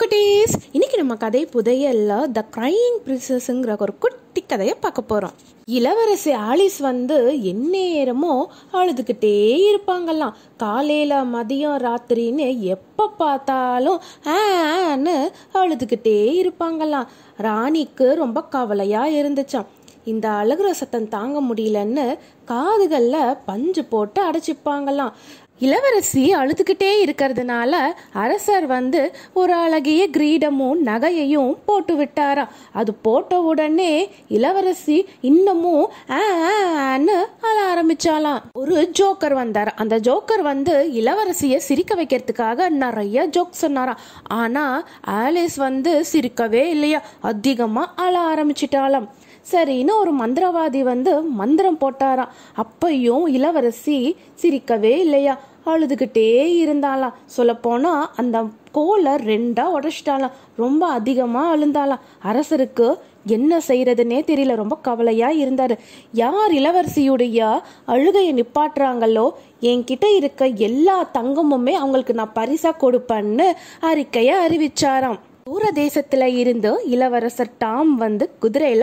குட்டீஸ் இன்னைக்கு நம்ம கதை புதையல்ல த கிரைங் பிரின்சஸ்ங்கிற ஒரு குட்டி கதையை பார்க்க போறோம் இளவரசி ஆலிஸ் வந்து எந்நேரமோ அழுதுகிட்டே இருப்பாங்களாம் காலையில மதியம் ராத்திரின்னு எப்ப பார்த்தாலும் ஆன்னு அழுதுகிட்டே இருப்பாங்களாம் ராணிக்கு ரொம்ப கவலையா இருந்துச்சாம் இந்த அழுகுற சத்தம் தாங்க முடியலன்னு காதுகள்ல பஞ்சு போட்டு அடைச்சிப்பாங்களாம் இளவரசி அழுதுகிட்டே இருக்கிறதுனால அரசர் வந்து ஒரு அழகிய கிரீடமும் நகையையும் போட்டு விட்டாராம் அது போட்ட உடனே இளவரசி இன்னமும் ஆன்னு அழ ஆரம்பிச்சாலாம் ஒரு ஜோக்கர் வந்தார் அந்த ஜோக்கர் வந்து இளவரசிய சிரிக்க வைக்கிறதுக்காக நிறைய ஜோக் சொன்னாராம் ஆனா ஆலிஸ் வந்து சிரிக்கவே இல்லையா அதிகமா அழ ஆரம்பிச்சிட்டாலாம் சரின்னு ஒரு மந்திரவாதி வந்து மந்திரம் போட்டாராம் அப்பையும் இளவரசி சிரிக்கவே இல்லையா அழுதுகிட்டே இருந்தாளாம் சொல்ல போனா அந்த கோலை ரெண்டா உடைச்சிட்டாலாம் ரொம்ப அதிகமா அழுந்தாளாம் அரசருக்கு என்ன செய்யறதுன்னே தெரியல ரொம்ப கவலையா இருந்தாரு யார் இளவரசியுடைய அழுகையை நிப்பாட்டுறாங்களோ என்கிட்ட இருக்க எல்லா தங்கமுமே அவங்களுக்கு நான் பரிசா கொடுப்பேன்னு அறிக்கைய அறிவிச்சாராம் தூர தேசத்துல இருந்து இளவரசர் டாம் வந்து குதிரையில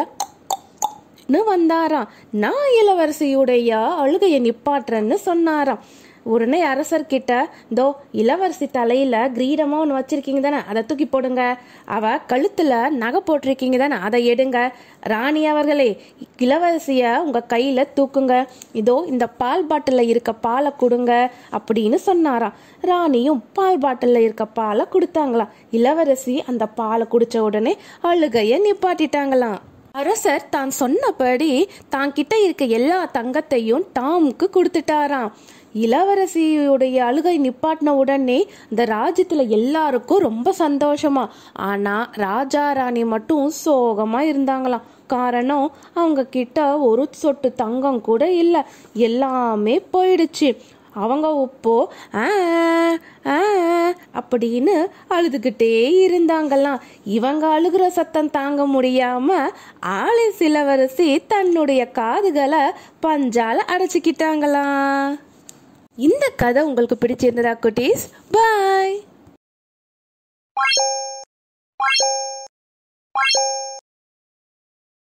ன்னு வந்தாராம் நான் இளவரசியுடைய அழுகையை நிப்பாட்டுறேன்னு சொன்னாராம் உடனே அரசர்கிட்ட தோ இளவரசி தலையில கிரீடமா ஒன்று வச்சிருக்கீங்க தானே அதை தூக்கி போடுங்க அவ கழுத்துல நகை போட்டிருக்கீங்க தானே அதை எடுங்க ராணி அவர்களே இளவரசிய உங்க கையில தூக்குங்க இதோ இந்த பால் பாட்டில இருக்க பாலை கொடுங்க அப்படின்னு சொன்னாராம் ராணியும் பால் பாட்டில இருக்க பாலை கொடுத்தாங்களாம் இளவரசி அந்த பாலை குடிச்ச உடனே அழுகைய நிப்பாட்டிட்டாங்களாம் அரசர் தான் சொன்னபடி தான் கிட்ட இருக்க எல்லா தங்கத்தையும் டாமுக்கு கொடுத்துட்டாராம் இளவரசியுடைய அழுகை நிப்பாட்டின உடனே இந்த ராஜ்யத்துல எல்லாருக்கும் ரொம்ப சந்தோஷமா ஆனா ராஜா ராணி மட்டும் சோகமா இருந்தாங்களாம் காரணம் அவங்க கிட்ட ஒரு சொட்டு தங்கம் கூட இல்லை எல்லாமே போயிடுச்சு அவங்க இப்போ ஆ ஆ அப்படின்னு அழுதுகிட்டே இருந்தாங்களாம் இவங்க அழுகிற சத்தம் தாங்க முடியாம ஆலிஸ் இளவரசி தன்னுடைய காதுகளை பஞ்சால அடைச்சிக்கிட்டாங்களாம் இந்த கதை உங்களுக்கு பிடிச்சிருந்ததா குட்டீஸ் பாய்